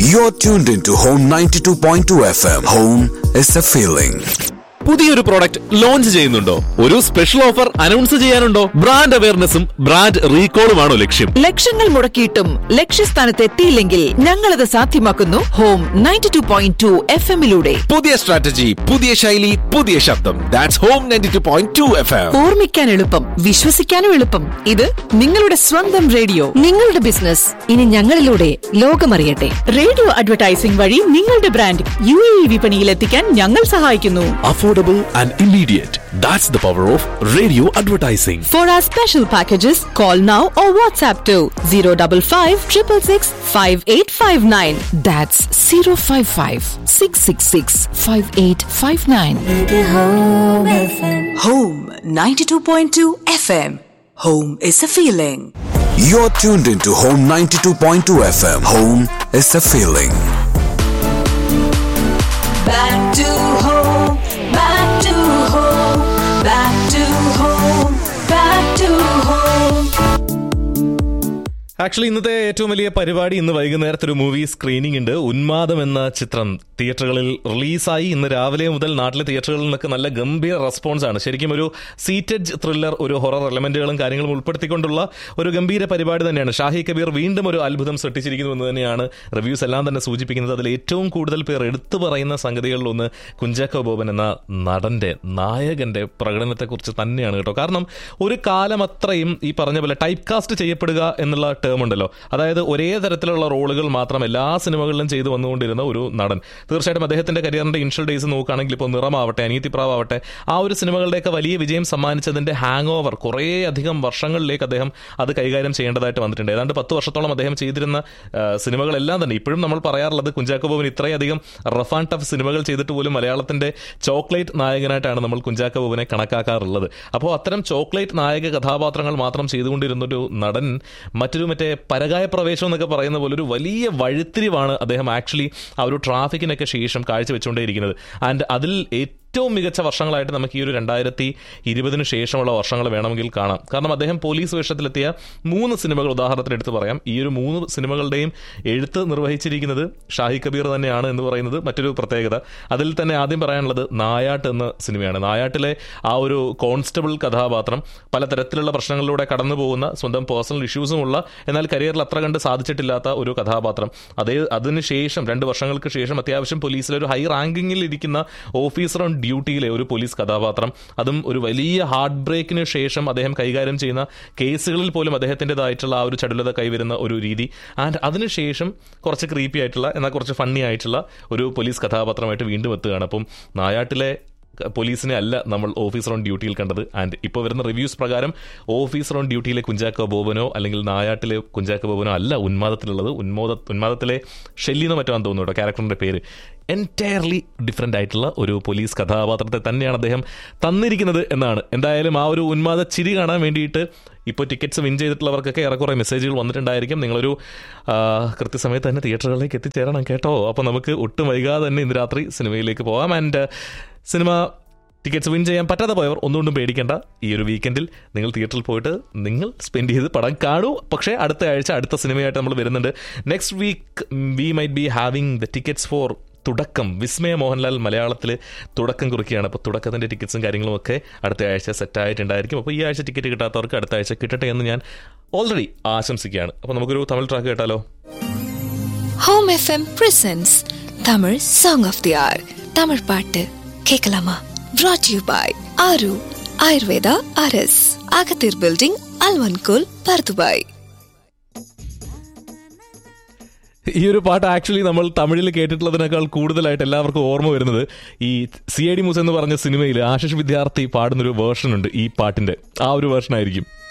You're tuned into Home 92.2 FM. Home is a feeling. പുതിയൊരു product launch ചെയ്യുന്നുണ്ടോ ഒരു special offer announce ചെയ്യാനുണ്ടോ brand അവയർനെസ്സും ബ്രാൻഡ് റീകോളുമാണോ ലക്ഷ്യം ലക്ഷങ്ങൾ മുടക്കിയിട്ടും ലക്ഷ്യസ്ഥാനത്ത് എത്തിയില്ലെങ്കിൽ ഞങ്ങളത് സാധ്യമാക്കുന്നു home ninety two point two F എമ്മിലൂടെ പുതിയ സ്ട്രാറ്റജി പുതിയ ശൈലി പുതിയ ശബ്ദം that's home ninety two point two F M ഓർമ്മിക്കാൻ എളുപ്പം വിശ്വസിക്കാനും എളുപ്പം ഇത് നിങ്ങളുടെ സ്വന്തം റേഡിയോ നിങ്ങളുടെ ബിസിനസ് ഇനി ഞങ്ങളിലൂടെ ലോകമറിയട്ടെ റേഡിയോ അഡ്വർടൈസിംഗ് വഴി നിങ്ങളുടെ ബ്രാൻഡ് യു എ വിപണിയിൽ എത്തിക്കാൻ ഞങ്ങൾ സഹായിക്കുന്നു affordable and immediate that's the power of radio advertising for our special packages call now or WhatsApp two zero double five triple six five eight five nine that's zero five five six six six five eight five nine home ninety two point two F M home is a feeling You're tuned into Home 92.2 FM. Home is a feeling. Back to home, back to home, back to home, back to home. Actually ഇന്നത്തെ ഏറ്റവും വലിയ പരിപാടി ഇന്ന് വൈകുന്നേരത്തെ ഒരു movie screening ഉണ്ട് ഉന്മാദം എന്ന ചിത്രം തിയേറ്ററുകളിൽ റിലീസായി ഇന്ന് രാവിലെ മുതൽ നാട്ടിലെ തിയേറ്ററുകളിൽ നിന്നൊക്കെ നല്ല ഗംഭീര റെസ്പോൺസ് ആണ് ശരിക്കും ഒരു സീറ്റഡ് ത്രില്ലർ ഒരു ഹൊറർ എലമെന്റുകളും കാര്യങ്ങളും ഉൾപ്പെടുത്തിക്കൊണ്ടുള്ള ഒരു ഗംഭീര പരിപാടി തന്നെയാണ് ഷാഹി കബീർ വീണ്ടും ഒരു അത്ഭുതം സൃഷ്ടിച്ചിരിക്കുന്നു എന്ന് തന്നെയാണ് റിവ്യൂസ് എല്ലാം തന്നെ സൂചിപ്പിക്കുന്നത് അതിൽ ഏറ്റവും കൂടുതൽ പേർ എടുത്തു പറയുന്ന സംഗതികളിലൊന്ന് കുഞ്ചാക്കോ ബോബൻ എന്ന നടന്റെ നായകന്റെ പ്രകടനത്തെക്കുറിച്ച് തന്നെയാണ് കേട്ടോ കാരണം ഒരു കാലം അത്രയും ഈ പറഞ്ഞ പോലെ ടൈപ്പ് കാസ്റ്റ് ചെയ്യപ്പെടുക എന്നുള്ള ടേം ഉണ്ടല്ലോ അതായത് ഒരേ തരത്തിലുള്ള റോളുകൾ മാത്രം എല്ലാ സിനിമകളിലും ചെയ്തു വന്നുകൊണ്ടിരുന്ന ഒരു നടൻ തീർച്ചയായിട്ടും അദ്ദേഹത്തിന്റെ കരിയറിന്റെ ഇൻഷ്യൽ ഡേയ്സ് നോക്കുകയാണെങ്കിൽ ഇപ്പോൾ നിറമാവട്ടെ അനീതിപ്രാവട്ടെ ആ ഒരു സിനിമകളുടെയൊക്കെ വലിയ വിജയം സമ്മാനിച്ചതിന്റെ ഹാങ് ഓവർ കുറേ അധികം വർഷങ്ങളിലേക്ക് അദ്ദേഹം അത് കൈകാര്യം ചെയ്യേണ്ടതായിട്ട് വന്നിട്ടുണ്ട് ഏതാണ്ട് പത്ത് വർഷത്തോളം അദ്ദേഹം ചെയ്തിരുന്ന ആ, സിനിമകളെല്ലാം തന്നെ ഇപ്പോഴും നമ്മൾ പറയാറുള്ളത് കുഞ്ചാക്കോ ബോബൻ ഇത്രയധികം റഫ് ആൻഡ് ടഫ് സിനിമകൾ ചെയ്തിട്ട് പോലും മലയാളത്തിന്റെ ചോക്ലേറ്റ് നായകനായിട്ടാണ് നമ്മൾ കുഞ്ചാക്കോ ബോബനെ കണക്കാക്കാറുള്ളത് അപ്പോൾ അത്തരം ചോക്ലേറ്റ് നായക കഥാപാത്രങ്ങൾ മാത്രം ചെയ്തുകൊണ്ടിരുന്ന ഒരു നടൻ മറ്റൊരു മറ്റേ പരകായ പ്രവേശം എന്നൊക്കെ പറയുന്ന പോലെ ഒരു വലിയ വഴിത്തിരിവാണ് അദ്ദേഹം ആക്ച്വലി ആ ഒരു ട്രാഫിക്കിനൊക്കെ ശേഷം കാഴ്ചവെച്ചുകൊണ്ടേയിരിക്കുന്നത് ആൻഡ് അതിൽ ഏറ്റവും മികച്ച വർഷങ്ങളായിട്ട് നമുക്ക് ഈ ഒരു രണ്ടായിരത്തി ഇരുപതിന് ശേഷമുള്ള വർഷങ്ങൾ വേണമെങ്കിൽ കാണാം കാരണം അദ്ദേഹം പോലീസ് വേഷത്തിലെത്തിയ മൂന്ന് സിനിമകൾ ഉദാഹരണത്തിന് എടുത്ത് പറയാം ഈ ഒരു മൂന്ന് സിനിമകളുടെയും എഴുത്ത് നിർവഹിച്ചിരിക്കുന്നത് ഷാഹി കബീർ തന്നെയാണ് എന്ന് പറയുന്നത് മറ്റൊരു പ്രത്യേകത അതിൽ തന്നെ ആദ്യം പറയാനുള്ളത് നായാട്ട് എന്ന സിനിമയാണ് നായാട്ടിലെ ആ ഒരു കോൺസ്റ്റബിൾ കഥാപാത്രം പലതരത്തിലുള്ള പ്രശ്നങ്ങളിലൂടെ കടന്നു പോകുന്ന സ്വന്തം പേഴ്സണൽ ഇഷ്യൂസുമുള്ള എന്നാൽ കരിയറിൽ അത്ര കണ്ട് സാധിച്ചിട്ടില്ലാത്ത ഒരു കഥാപാത്രം അതേ അതിനുശേഷം രണ്ട് വർഷങ്ങൾക്ക് ശേഷം അത്യാവശ്യം പോലീസിലെ ഒരു ഹൈ റാങ്കിങ്ങിൽ ഇരിക്കുന്ന ഓഫീസർ ഓൺ ഡ്യൂട്ടിയിലെ ഒരു പോലീസ് കഥാപാത്രം അതും ഒരു വലിയ ഹാർട്ട് ബ്രേക്കിന് ശേഷം അദ്ദേഹം കൈകാര്യം ചെയ്യുന്ന കേസുകളിൽ പോലും അദ്ദേഹത്തിൻ്റെതായിട്ടുള്ള ആ ഒരു ചടുലത കൈവരുന്ന ഒരു രീതി ആൻഡ് അതിനുശേഷം കുറച്ച് ക്രീപ്പി ആയിട്ടുള്ള എന്നാൽ കുറച്ച് ഫണ്ണി ആയിട്ടുള്ള ഒരു പോലീസ് കഥാപാത്രമായിട്ട് വീണ്ടും എത്തുകയാണ് അപ്പം നായാട്ടിലെ പോലീസിനെ അല്ല നമ്മൾ ഓഫീസർ ഓൺ ഡ്യൂട്ടിയിൽ കണ്ടത് ആൻഡ് ഇപ്പോൾ വരുന്ന റിവ്യൂസ് പ്രകാരം ഓഫീസർ ഓൺ ഡ്യൂട്ടിയിലെ കുഞ്ചാക്കോ ബോബനോ അല്ലെങ്കിൽ നായാട്ടിലെ കുഞ്ചാക്കോ ബോബനോ അല്ല ഉന്മാദത്തിലുള്ളത് ഉന്മോദ ഉന്മാദത്തിലെ ഷെല്ലിന്ന് മറ്റാന്ന് തോന്നുന്നു കേട്ടോ ക്യാരക്ടറിന്റെ പേര് എൻറ്റയർലി ഡിഫറെൻ്റ് ആയിട്ടുള്ള ഒരു പോലീസ് കഥാപാത്രത്തെ തന്നെയാണ് അദ്ദേഹം തന്നിരിക്കുന്നത് എന്നാണ് എന്തായാലും ആ ഒരു ഉന്മാദ ചിരി കാണാൻ വേണ്ടിയിട്ട് ഇപ്പോൾ ടിക്കറ്റ്സ് വിൻ ചെയ്തിട്ടുള്ളവർക്കൊക്കെ ഏറെക്കുറെ മെസ്സേജുകൾ വന്നിട്ടുണ്ടായിരിക്കും നിങ്ങളൊരു ആ, കൃത്യസമയത്ത് തന്നെ തിയേറ്ററുകളിലേക്ക് എത്തിച്ചേരണം കേട്ടോ അപ്പോൾ നമുക്ക് ഒട്ടും വൈകാതെ തന്നെ ഇന്ന് രാത്രി സിനിമയിലേക്ക് പോകാം ആൻഡ് സിനിമ ടിക്കറ്റ്സ് വിൻ ചെയ്യാൻ പറ്റാതെ പോയവർ ഒന്നുകൊണ്ടും പേടിക്കേണ്ട ഈ ഒരു വീക്കെൻഡിൽ നിങ്ങൾ തിയേറ്ററിൽ പോയിട്ട് നിങ്ങൾ സ്പെൻഡ് ചെയ്ത് പടം കാണൂ പക്ഷേ അടുത്ത ആഴ്ച അടുത്ത സിനിമയായിട്ട് നമ്മൾ വരുന്നുണ്ട് next week we might be having the tickets for Thudakkam Vismaya Mohanlal മലയാളത്തിൽ തുടക്കം കുറിക്കുകയാണ് അപ്പോൾ തുടക്കത്തിൻ്റെ ടിക്കറ്റ്സും കാര്യങ്ങളും ഒക്കെ അടുത്ത ആഴ്ച സെറ്റായിട്ടുണ്ടായിരിക്കും അപ്പോൾ ഈ ആഴ്ച ടിക്കറ്റ് കിട്ടാത്തവർക്ക് അടുത്ത ആഴ്ച കിട്ടട്ടെ എന്ന് ഞാൻ ഓൾറെഡി ആശംസിക്കുകയാണ് അപ്പോൾ നമുക്കൊരു തമിഴ് ട്രാക്ക് കേട്ടാലോ home FM presents Tamil song of the hour Tamil பாட்டு கேட்கலாமா brought you by Aaru Ayurveda அரஸ் அகத்தீர் பில்டிங் அல்வன்கோல் பர்துபாய் ഈ ഒരു പാട്ട് ആക്ച്വലി നമ്മൾ തമിഴിൽ കേട്ടിട്ടുള്ളതിനേക്കാൾ കൂടുതലായിട്ട് എല്ലാവർക്കും ഓർമ്മ വരുന്നത് ഈ സി ഐ ഡി മൂസ് എന്ന് പറഞ്ഞ സിനിമയിൽ ആശിഷ് വിദ്യാർത്ഥി പാടുന്നൊരു വേർഷൻ ഉണ്ട് ഈ പാട്ടിന്റെ ആ ഒരു വേർഷൻ ആയിരിക്കും